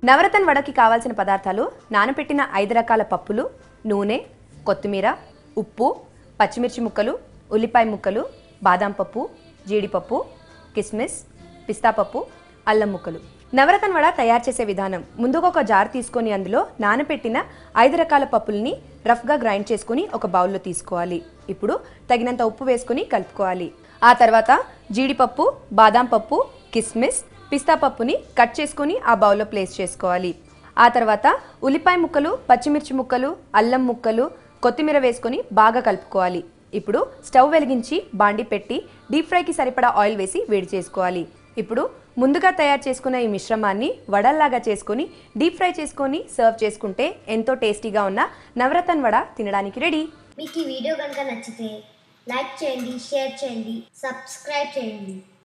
నవరత్న వడకి కావాల్సిన పదార్థాలు నానబెట్టిన ఐదు రకాల పప్పులు నూనె కొత్తిమీర ఉప్పు పచ్చిమిర్చి ముక్కలు ఉల్లిపాయ ముక్కలు బాదం పప్పు జీడిపప్పు కిస్మిస్ పిస్తా పప్పు అల్లం ముక్కలు నవరత్న వడ తయారు చేసే విధానం ముందుగా ఒక జార్ తీసుకొని అందులో నానబెట్టిన ఐదు రకాల పప్పుల్ని రఫ్గా గ్రైండ్ చేసుకొని ఒక బౌల్లో తీసుకోవాలి ఇప్పుడు తగినంత ఉప్పు వేసుకొని కలుపుకోవాలి ఆ తర్వాత జీడిపప్పు బాదం పప్పు కిస్మిస్ పిస్తా పప్పుని కట్ చేసుకొని ఆ బౌల్లో ప్లేస్ చేసుకోవాలి ఆ తర్వాత ఉల్లిపాయ ముక్కలు పచ్చిమిర్చి ముక్కలు అల్లం ముక్కలు కొత్తిమీర వేసుకొని బాగా కలుపుకోవాలి ఇప్పుడు స్టవ్ వెలిగించి బాండి పెట్టి డీప్ ఫ్రైకి సరిపడా ఆయిల్ వేసి వేడి చేసుకోవాలి ఇప్పుడు ముందుగా తయారు చేసుకున్న ఈ మిశ్రమాన్ని వడల్లాగా చేసుకొని డీప్ ఫ్రై చేసుకొని సర్వ్ చేసుకుంటే ఎంతో టేస్టీగా ఉన్న నవరత్న వడ తినడానికి రెడీ మీకు ఈ వీడియో కనుక నచ్చితే లైక్ చేయండి షేర్ చేయండి సబ్స్క్రైబ్ చేయండి